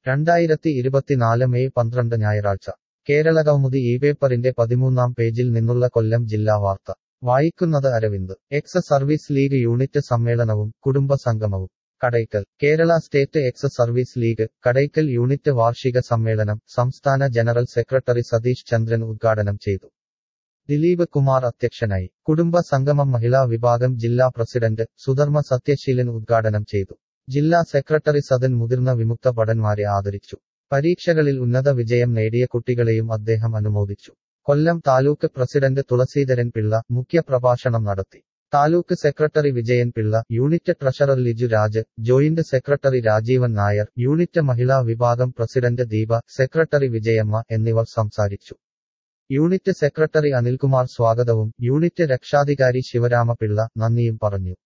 രണ്ടായിരത്തി ഇരുപത്തിനാല് മെയ് പന്ത്രണ്ട് ഞായറാഴ്ച കേരളകൗമുദി ഈ പേപ്പറിന്റെ പതിമൂന്നാം പേജിൽ നിന്നുള്ള കൊല്ലം ജില്ലാ വാർത്ത വായിക്കുന്നത് Aravind ex service league unit സമ്മേളനവും കുടുംബ സംഗമവും Kadakkal Kerala state ex service league Kadakkal unit വാർഷിക സമ്മേളനം സംസ്ഥാന ജനറൽ സെക്രട്ടറി സതീഷ് ചന്ദ്രൻ ഉദ്ഘാടനം ചെയ്തു ദിലീപ് കുമാർ അധ്യക്ഷനായി കുടുംബ സംഗമം മഹിളാ വിഭാഗം ജില്ലാ പ്രസിഡന്റ് സുധർമ്മ സത്യശീലൻ ഉദ്ഘാടനം ചെയ്തു ജില്ലാ സെക്രട്ടറി സദൻ മുതിർന്ന വിമുക്ത ഭടന്മാരെ ആദരിച്ചു പരീക്ഷകളിൽ ഉന്നത വിജയം നേടിയ കുട്ടികളെയും അദ്ദേഹം അനുമോദിച്ചു കൊല്ലം താലൂക്ക് പ്രസിഡന്റ് തുളസീധരൻ പിള്ള മുഖ്യ പ്രഭാഷണം നടത്തി taluk secretary Vijayan Pillai unit treasurer Liju Raj joint secretary Rajeevan Nair unit മഹിളാ വിഭാഗം പ്രസിഡന്റ് ദീപ സെക്രട്ടറി വിജയമ്മ എന്നിവർ സംസാരിച്ചു യൂണിറ്റ് സെക്രട്ടറി അനിൽകുമാർ സ്വാഗതവും യൂണിറ്റ് രക്ഷാധികാരി ശിവരാമ പിള്ള നന്ദിയും പറഞ്ഞു